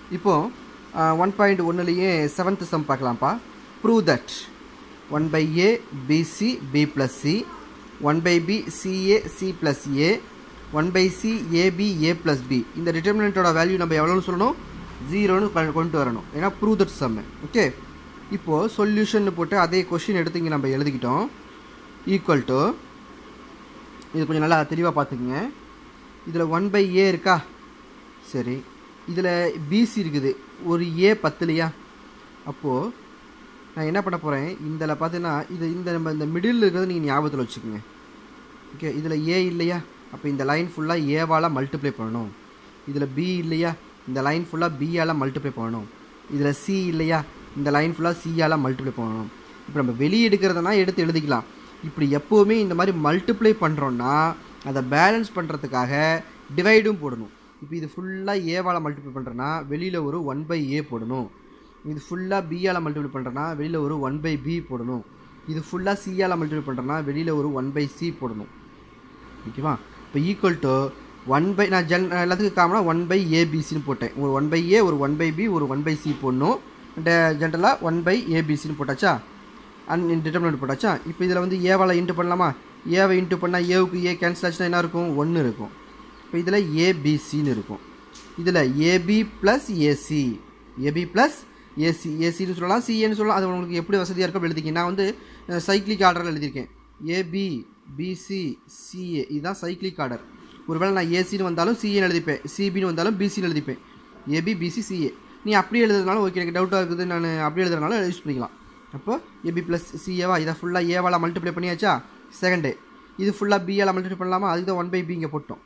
இப்போது one point ஒன்றுலேயே seventh sum பார்க்கலாம்ப்பா prove that one by a b c b plus c one by b c a c plus a one by c a b a plus b இந்த டிட்டர்மினண்ட்டோட value நம்ம எவ்வளோன்னு சொல்லணும் ஜீரோன்னு கொ- கொண்டு வரணும் ஏன்னா ப்ரூவ் தட் சம் ஓகே இப்போது சொல்யூஷன் போட்டு அதே கொஷின் எடுத்து இங்கே நம்ம எழுதிக்கிட்டோம் ஈக்குவல் டு இது கொஞ்சம் நல்லா தெளிவாக பார்த்துக்குங்க இதில் ஒன் பை ஏ இருக்கா சரி இதில் பிசி இருக்குது ஒரு ஏ பத்துலையா அப்போது நான் என்ன பண்ண போகிறேன் இதில் பார்த்தீங்கன்னா இது இந்த நம்ம இந்த மிடில் இருக்கிறது நீங்கள் ஞாபகத்தில் வச்சுக்கோங்க ஓகே இதில் ஏ இல்லையா அப்போ இந்த லைன் ஃபுல்லாக ஏவால் மல்டிப்ளை பண்ணணும் இதில் பி இல்லையா இந்த லைன் ஃபுல்லாக பியால் மல்டிப்ளை பண்ணணும் இதில் சி இல்லையா இந்த லைன் ஃபுல்லாக சியால் மல்டிப்ளை பண்ணணும் இப்போ நம்ம வெளியே எடுக்கிறதுனா எடுத்து எழுதிக்கலாம் இப்படி எப்போவுமே இந்த மாதிரி மல்டிப்ளை பண்ணுறோன்னா அதை பேலன்ஸ் பண்ணுறதுக்காக டிவைடும் போடணும் இப்போ இது ஃபுல்லாக ஏவால் மல்டிப்ளை பண்ணுறேன்னா வெளியில் ஒரு ஒன் பை ஏ போடணும் இது ஃபுல்லாக பியால் மல்டிப்ளை பண்ணுறேன்னா வெளியில் ஒரு ஒன் பை பி போடணும் இது ஃபுல்லாக சியால் மல்டிப்ளை பண்ணுறேன்னா வெளியில் ஒரு ஒன் பை சி போடணும் ஓகேவா இப்போ ஈக்குவல் டு ஒன் பை நான் ஜென் எல்லாத்துக்கும் காமனாக ஒன் பை ஏபிசின்னு போட்டேன் ஒரு ஒன் பை ஏ ஒரு ஒன் பை பி ஒரு ஒன் பை சி போடணும் ஜென்ரலாக ஒன் பை ஏபிசின்னு போட்டாச்சா அன் டிட்டர்மினட் போட்டாச்சா இப்போ இதில் வந்து ஏவால் இன்ட்டு பண்ணலாமா ஏவை இன்ட்டு பண்ணால் ஏவுக்கு ஏ கேன்சல் ஆச்சுன்னா என்ன இருக்கும் ஒன்று இருக்கும் இப்போ இதில் ஏபிசின்னு இருக்கும் இதில் a b plus a c a b plus a c ஏசின்னு சொல்லலாம் சிஏன்னு சொல்லலாம் அது உங்களுக்கு எப்படி வசதியாக இருக்கும் அப்படி எழுதிக்க நான் வந்து சைக்ளிக் ஆர்டரில் எழுதியிருக்கேன் ஏபி பிசி சிஏ இதுதான் சைக்ளிக் ஆர்டர் ஒருவேளை நான் ஏசின்னு வந்தாலும் சிஏன்னு எழுதிப்பேன் சிபின்னு வந்தாலும் பிசின்னு எழுதிப்பேன் ஏபி பிசி சிஏ நீ அப்படியே எழுதுறதுனால ஓகே எனக்கு டவுட்டாக இருக்குது நான் அப்படியே எழுதுறதுனால யூஸ் பண்ணிக்கலாம் அப்போ ஏபி ப்ளஸ் சிஏவா இதை ஃபுல்லாக ஏவால் மல்டிப்ளை பண்ணியாச்சா செகண்டு இது ஃபுல்லாக பியால் மல்டிப்ளை பண்ணலாமா அதுக்கு தான் ஒன் பை பி இங்கே போட்டோம்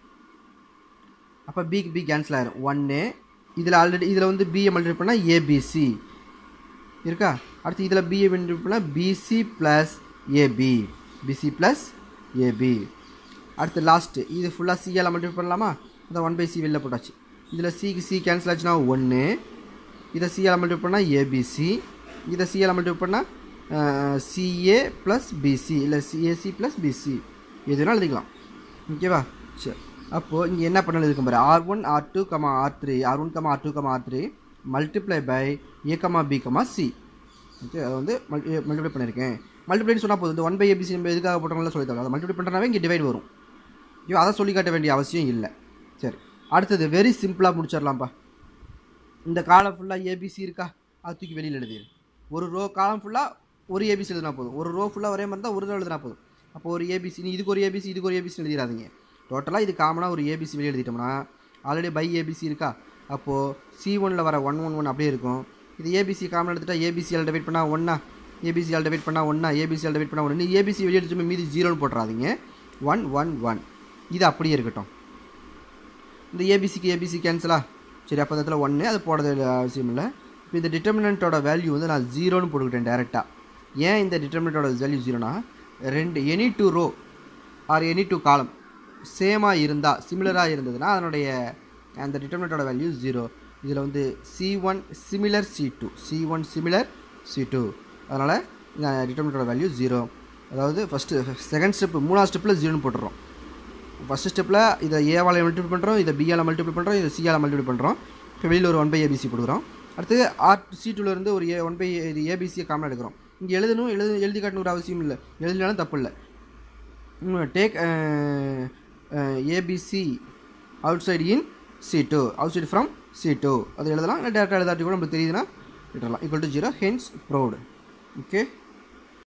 அப்போ பிக்கு பி கேன்சல் ஆயிரும் ஒன்று இதில் ஆல்ரெடி இதில் வந்து பிஏ மல்டிப்ளை பண்ணால் ஏபிசி இருக்கா அடுத்து இதில் பிஏ மல்டிப்ளை பண்ணால் b c plus a b b c plus a b அடுத்து லாஸ்ட்டு இது ஃபுல்லாக சியால் மல்டிப்ளை பண்ணலாமா அதான் ஒன் பை சி வெளில போட்டாச்சு இதில் சிக்கு சி கேன்சல் ஆச்சுன்னா ஒன்று இதை சியால் மல்டிப்ளை பண்ணால் ஏபிசி இதை சியால் மல்டிப்ளை பண்ணால் சிஏ ப்ளஸ் பிசி இல்லை சிஏசி ப்ளஸ் பிசி எது வேணாலும் எழுதிக்கலாம் ஓகேவா சரி அப்போது இங்கே என்ன பண்ணல இருக்கும் பாரு R one R two comma R three R one comma R two comma R three multiply by A comma B comma C okay அதை வந்து மல்டி மல்டிப்ளை பண்ணியிருக்கேன் மல்டிப்ளைன்னு சொன்னால் போதும் இந்த ஒன் பை ஏபிசி நம்ம எதுக்காக போட்டோம்லாம் சொல்லி தரோம் அதை மல்டிப்ளை பண்ணுறனாவே இங்கே டிவைட் வரும் ஐயோ அதை சொல்லி காட்ட வேண்டிய அவசியம் இல்லை சரி அடுத்தது வெரி சிம்பிளாக முடிச்சிடலாம்ப்பா இந்த காலம் ஃபுல்லாக ஏபிசி இருக்கா அது தூக்கி வெளியில் எழுதிடு ஒரு ரோ காலம் ஃபுல்லாக ஒரு ஏபிசி எழுதினா போதும் ஒரு ரோ ஃபுல்லாக ஒரே மாதிரி தான் ஒரு ரோ எழுதினா போதும் அப்போ ஒரு ஏபிசி நீ இதுக்கு ஒரு ஏபிசி இதுக்கு ஒரு ஏபிசி எழுதிடாதீங்க டோட்டலாக இது காமனாக ஒரு ஏபிசி வெளியே எழுதிட்டோம்னா ஆல்ரெடி பை ஏபிசி இருக்கா அப்போது சி ஒனில் வர ஒன் ஒன் ஒன் அப்படியே இருக்கும் இது ஏபிசி காமன் எடுத்துட்டா ஏபிசியால் டிவைட் பண்ணால் ஒன்றா ஏபிசியால் டிவைட் பண்ணால் ஒன்றா ஏபிசியால் டிவைட் பண்ணால் ஒன்று நீ ஏபிசி வெளியே எடுத்து மீதி ஜீரோன்னு போட்டுறாதீங்க ஒன் ஒன் ஒன் இது அப்படியே இருக்கட்டும் இந்த ஏபிசிக்கு ஏபிசி கேன்சலா சரி அப்போ அந்த இடத்துல ஒன்று அது போடுறது அவசியம் இல்லை இப்போ இந்த டிட்டர்மினண்ட்டோட வேல்யூ வந்து நான் ஜீரோன்னு போட்டுக்கிட்டேன் டேரெக்டாக ஏன் இந்த டிட்டர்மினண்ட்டோட வேல்யூ ஜீரோனா ரெண்டு any two row or any two column சேமாக இருந்தால் சிமிலராக இருந்ததுன்னா அதனுடைய அந்த டிட்டர்மினண்ட்டோட வேல்யூ ஜீரோ இதில் வந்து C one similar C two C one similar C two அதனால் இந்த டிட்டர்மினண்ட்டோட வேல்யூ ஜீரோ அதாவது ஃபஸ்ட்டு செகண்ட் ஸ்டெப் மூணாவது ஸ்டெப்பில் ஜீரோன்னு போட்டுறோம் ஃபஸ்ட்டு ஸ்டெப்பில் இதை ஏவால் மல்டிப்ளை பண்ணுறோம் இதை பியால் மல்டிப்ளை பண்ணுறோம் இதை சியால் மல்டிப்ளை பண்ணுறோம் இப்போ வெளியில் ஒரு ஒன் பை ஏபிசி கொடுக்குறோம் அடுத்து ஆர் சி டூலேருந்து ஒரு ஏ ஒன் பை இது ஏபிசியை காமன் எடுக்கிறோம் இங்கே எழுதணும் எழுது எழுதி காட்டணும் ஒரு அவசியம் இல்லை எழுதினாலும் தப்பு இல்லை take ABC outside in C two outside from C two அது எழுதலாம் இல்லை டேரெக்டாக எழுதாட்டி கூட நமக்கு தெரியுதுன்னா விட்டுறலாம் equal to zero hence proved okay